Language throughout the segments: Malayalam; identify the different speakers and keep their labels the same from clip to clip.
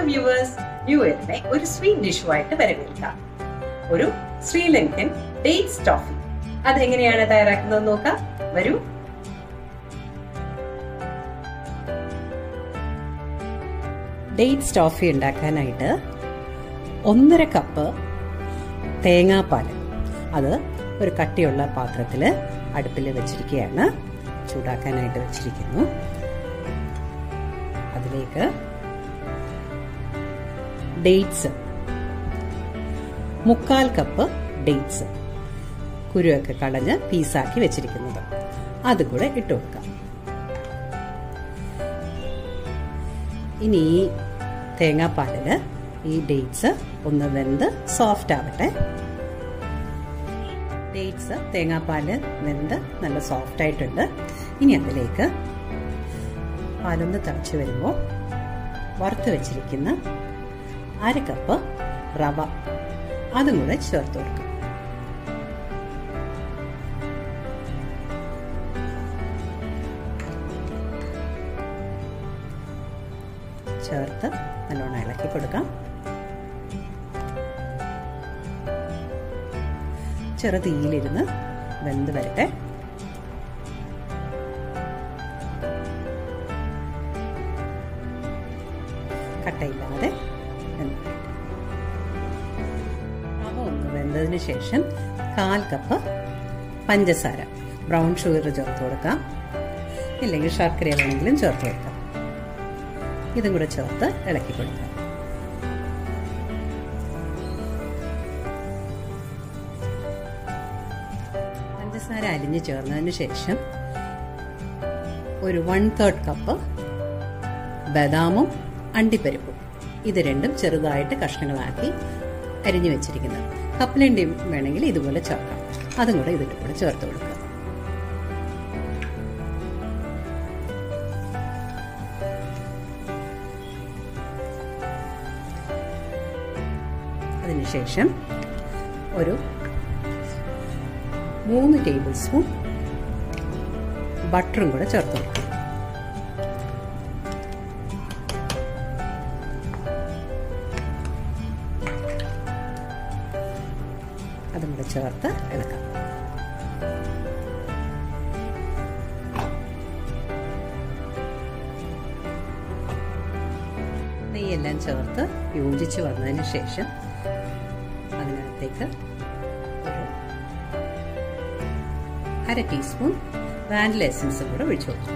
Speaker 1: വ്യൂവേഴ്സ് ന്യൂ ഇയറിനെ ഒരു സ്വീറ്റ് ഡിഷുമായിട്ട് വരവേൽക്കാം ഒരു ശ്രീലങ്കൻ ഡേറ്റ്സ് ടോഫി അതെങ്ങനെയാണ് തയ്യാറാക്കുന്നത് നോക്കാം വരൂ ഡേറ്റ്സ് ടോഫി ഉണ്ടാക്കാനായിട്ട് ഒന്നര കപ്പ് തേങ്ങാപ്പാൽ അത് ഒരു കട്ടിയുള്ള പാത്രത്തിൽ അടുപ്പിൽ വെച്ചിരിക്കുകയാണ് ചൂടാക്കാനായിട്ട് വെച്ചിരിക്കുന്നു അതിലേക്ക് ഡേറ്റ്സ് മുക്കാൽ കപ്പ് ഡേറ്റ്സ് കുരുവൊക്കെ കളഞ്ഞ് പീസാക്കി വെച്ചിരിക്കുന്നത് അതും കൂടെ ഇട്ട് കൊടുക്കാം ഇനി ഈ തേങ്ങാപ്പാലില് ഈ ഡേറ്റ്സ് ഒന്ന് വെന്ത് സോഫ്റ്റ് ആവട്ടെ ഡേറ്റ്സ് തേങ്ങാപ്പാല് വെന്ത് നല്ല സോഫ്റ്റ് ആയിട്ടുണ്ട് ഇനി അതിലേക്ക് പാലൊന്ന് തിളച്ച് വരുമ്പോൾ വറുത്ത് വെച്ചിരിക്കുന്ന അര കപ്പ് റവ അതും കൂടെ ചേർത്ത് കൊടുക്കാം ചേർത്ത് നല്ലോണം ഇളക്കി കൊടുക്കാം ചെറുതീയിലിരുന്ന് വെന്ത് വരട്ടെ കട്ടയില്ലാതെ റവ ഒന്ന് വെന്തതിന് ശേഷം കാൽ കപ്പ് പഞ്ചസാര ബ്രൗൺ ഷുഗർ ചേർത്ത് കൊടുക്കാം ഇല്ലെങ്കിൽ ശർക്കര വേണമെങ്കിലും ചേർത്ത് കൊടുക്കാം ഇതും കൂടെ ചേർത്ത് ഇളക്കി കൊടുക്കാം പഞ്ചസാര അലിഞ്ഞ് ചേർന്നതിന് ശേഷം ഒരു വൺ തേർഡ് കപ്പ് ബദാമും അണ്ടിപ്പരിപ്പും ഇത് രണ്ടും ചെറുതായിട്ട് കഷ്ണങ്ങളാക്കി അരിഞ്ഞു വെച്ചിരിക്കുന്നത് കപ്പലണ്ടിയും വേണമെങ്കിൽ ഇതുപോലെ ചേർക്കാം അതും കൂടെ ഇതിൻ്റെ കൂടെ ചേർത്ത് കൊടുക്കുക അതിനുശേഷം ഒരു മൂന്ന് ടേബിൾ സ്പൂൺ ബട്ടറും കൂടെ ചേർത്ത് കൊടുക്കും അതും കൂടെ ചേർത്ത് ഇളക്കാം നെയ്യെല്ലാം ചേർത്ത് യോജിച്ച് വന്നതിന് ശേഷം അതിനകത്തേക്ക് ഒരു അര ടീസ്പൂൺ വാനില എസൻസും കൂടെ ഒഴിച്ചു കൊടുക്കും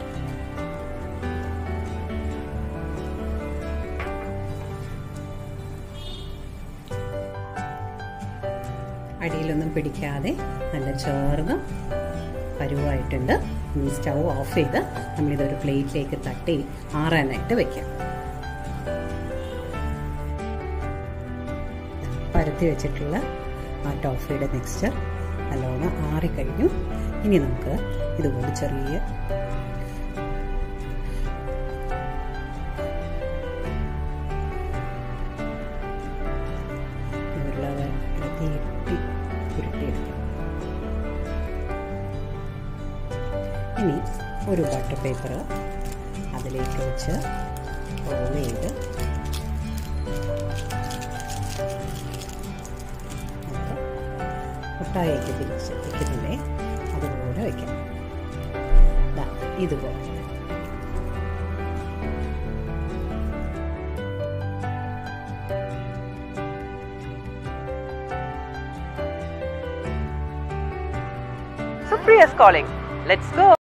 Speaker 1: അടിയിലൊന്നും പിടിക്കാതെ നല്ല ചേർന്ന് പരുവായിട്ടുണ്ട് ഇനി സ്റ്റൗ ഓഫ് ചെയ്ത് നമ്മളിതൊരു പ്ലേറ്റിലേക്ക് തട്ടി ആറാനായിട്ട് വെക്കാം പരത്തി വെച്ചിട്ടുള്ള ആ ടോഫിയുടെ മിക്സ്ചർ നല്ലോണം ആറിക്കഴിഞ്ഞു ഇനി നമുക്ക് ഇതുപോലെ ചെറിയ ഉരുളകത്തി ഉരുട്ടിയെടുക്കാം ഇനി ഒരു ബട്ടർ പേപ്പർ അതിലേക്ക് വെച്ച് റോൾ ചെയ്ത് മുട്ടായിക്ക് തിരിച്ച് വയ്ക്കുന്നില്ലേ അതുപോലെ വയ്ക്കാം ഇതുപോലെ
Speaker 2: Supriya's calling. Let's go.